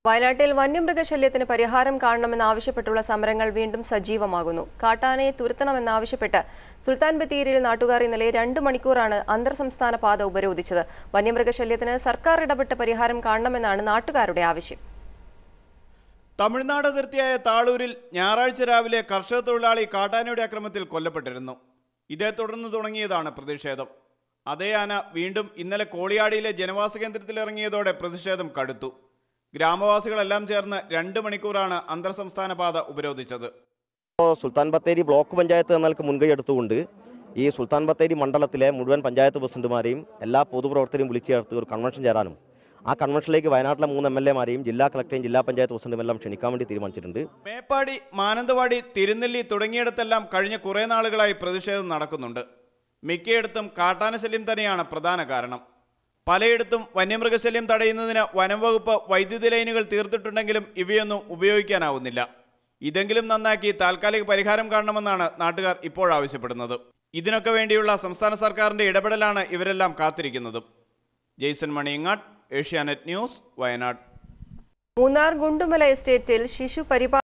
വയനാട്ടിൽ വന്യമൃഗശല്യത്തിന് പരിഹാരം കാണണമെന്നാവശ്യപ്പെട്ടുള്ള സമരങ്ങൾ വീണ്ടും സജീവമാകുന്നു കാട്ടാനയെ തുരത്തണമെന്നാവശ്യപ്പെട്ട് സുൽത്താൻ ബത്തേരിയിൽ നാട്ടുകാർ ഇന്നലെ രണ്ട് മണിക്കൂറാണ് അന്തർ സംസ്ഥാന പാത ഉപരോധിച്ചത് വന്യമൃഗശല്യത്തിന് സർക്കാർ ഇടപെട്ട് പരിഹാരം കാണണമെന്നാണ് നാട്ടുകാരുടെ ആവശ്യം തമിഴ്നാട് അതിർത്തിയായ താളൂരിൽ ഞായറാഴ്ച രാവിലെ കർഷക തൊഴിലാളി കാട്ടാനയുടെ ആക്രമണത്തിൽ കൊല്ലപ്പെട്ടിരുന്നു ഇതേ തുടർന്ന് തുടങ്ങിയതാണ് പ്രതിഷേധം അതേ ആന വീണ്ടും ഇന്നലെ കോളിയാടിയിലെ ജനവാസ കേന്ദ്രത്തിൽ ഇറങ്ങിയതോടെ പ്രതിഷേധം കടുത്തു ഗ്രാമവാസികളെല്ലാം ചേർന്ന് രണ്ട് മണിക്കൂറാണ് അന്തർ സംസ്ഥാന പാത ഉപരോധിച്ചത് ഇപ്പോൾ സുൽത്താൻ ബത്തേരി ബ്ലോക്ക് പഞ്ചായത്ത് എന്നൽക്ക് മുൻകൈ എടുത്തുകൊണ്ട് ഈ സുൽത്താൻ ബത്തേരി മണ്ഡലത്തിലെ മുഴുവൻ പഞ്ചായത്ത് പ്രസിഡന്റുമാരെയും എല്ലാ പൊതുപ്രവർത്തകരെയും വിളിച്ചു ചേർത്ത് ഒരു കൺവെൻഷൻ ചേരാനും ആ കൺവെൻഷനിലേക്ക് വയനാട്ടിലെ മൂന്ന് എം എൽ എമാരെയും ജില്ലാ കളക്ടറേയും ജില്ലാ പഞ്ചായത്ത് പ്രസിഡന്റും എല്ലാം ക്ഷണിക്കാൻ വേണ്ടി തീരുമാനിച്ചിട്ടുണ്ട് മേപ്പാടി മാനന്തവാടി തിരുനെല്ലി തുടങ്ങിയിടത്തെല്ലാം കഴിഞ്ഞ കുറേ നാളുകളായി പ്രതിഷേധം നടക്കുന്നുണ്ട് മിക്കയിടത്തും കാട്ടാനശല്യം തന്നെയാണ് പ്രധാന കാരണം പലയിടത്തും വന്യമൃഗശല്യം തടയുന്നതിന് വനം വകുപ്പ് വൈദ്യുതി ലൈനുകൾ തീർത്തിട്ടുണ്ടെങ്കിലും ഇവയൊന്നും ഉപയോഗിക്കാനാവുന്നില്ല ഇതെങ്കിലും നന്നാക്കി താൽക്കാലിക പരിഹാരം കാണണമെന്നാണ് നാട്ടുകാർ ഇപ്പോൾ ആവശ്യപ്പെടുന്നത് ഇതിനൊക്കെ വേണ്ടിയുള്ള സംസ്ഥാന സർക്കാരിന്റെ ഇടപെടലാണ് ഇവരെല്ലാം കാത്തിരിക്കുന്നത് ജെയ്സൺ മണിയങ്ങാട് ഏഷ്യാനെറ്റ് ന്യൂസ് വയനാട് മൂന്നാർ ഗുണ്ടുമല എസ്റ്റേറ്റിൽ ശിശു പരിപാലന